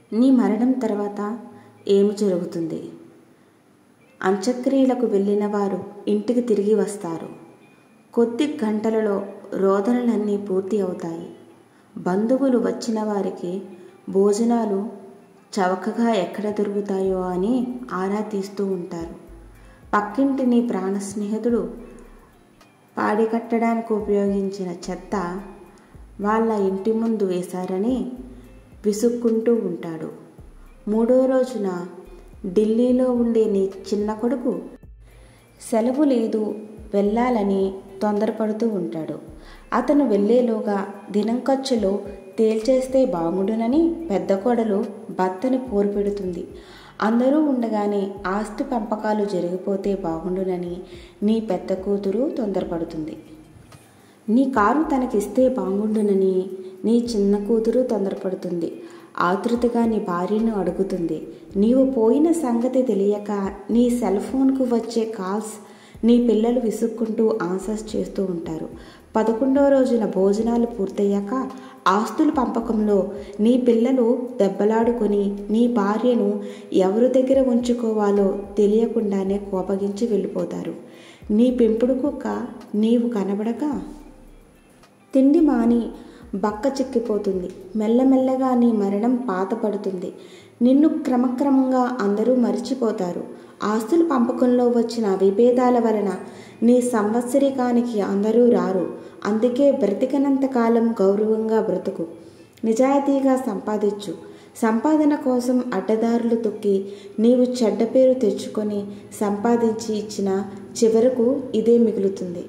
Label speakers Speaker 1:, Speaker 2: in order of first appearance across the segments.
Speaker 1: నీ మరణం తర్వాత ఏమి జరుగుతుంది అంత్యక్రియలకు వెళ్ళిన వారు ఇంటికి తిరిగి వస్తారు కొద్ది గంటలలో రోదనలన్నీ పూర్తి అవుతాయి బంధువులు వచ్చిన వారికి భోజనాలు చవకగా ఎక్కడ దొరుకుతాయో అని ఆరా తీస్తూ ఉంటారు పక్కింటి నీ ప్రాణ స్నేహితుడు పాడి కట్టడానికి ఉపయోగించిన చెత్త వాళ్ళ ఇంటి ముందు వేశారని విసుక్కుంటూ ఉంటాడు మూడో రోజున ఢిల్లీలో ఉండే నీ చిన్న కొడుకు సెలవు లేదు వెళ్ళాలని తొందరపడుతూ ఉంటాడు అతను వెళ్ళేలోగా దినం ఖర్చులో తేల్చేస్తే బాగుండునని పెద్ద కోడలు భర్తని పోరు పెడుతుంది అందరూ ఉండగానే ఆస్తి పంపకాలు జరిగిపోతే బాగుండునని నీ పెద్ద కూతురు తొందరపడుతుంది నీ కారు తనకిస్తే బాగుండునని నీ చిన్న కూతురు తొందరపడుతుంది ఆతృతగా నీ భార్యను అడుగుతుంది నీవు పోయిన సంగతి తెలియక నీ సెల్ ఫోన్కు వచ్చే కాల్స్ నీ పిల్లలు విసుక్కుంటూ ఆన్సర్స్ చేస్తూ ఉంటారు పదకొండో రోజున భోజనాలు పూర్తయ్యాక ఆస్తుల పంపకంలో నీ పిల్లలు దెబ్బలాడుకొని నీ భార్యను ఎవరి దగ్గర ఉంచుకోవాలో తెలియకుండానే కోపగించి వెళ్ళిపోతారు నీ పెంపుడు కుక్క నీవు కనబడక తిండి మాని బక్క చిక్కిపోతుంది మెల్లమెల్లగా నీ మరణం పాతపడుతుంది నిన్ను క్రమక్రమంగా అందరూ మరిచిపోతారు ఆస్తుల పంపకంలో వచ్చిన విభేదాల వలన నీ సంవత్సరికానికి అందరూ రారు అందుకే బ్రతికినంత కాలం గౌరవంగా బ్రతుకు నిజాయితీగా సంపాదించు సంపాదన కోసం అడ్డదారులు తొక్కి నీవు చెడ్డ పేరు తెచ్చుకొని సంపాదించి ఇచ్చిన చివరకు ఇదే మిగులుతుంది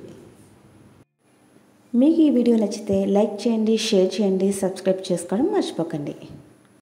Speaker 1: మీకు ఈ వీడియో నచ్చితే లైక్ చేయండి షేర్ చేయండి సబ్స్క్రైబ్ చేసుకోవడం మర్చిపోకండి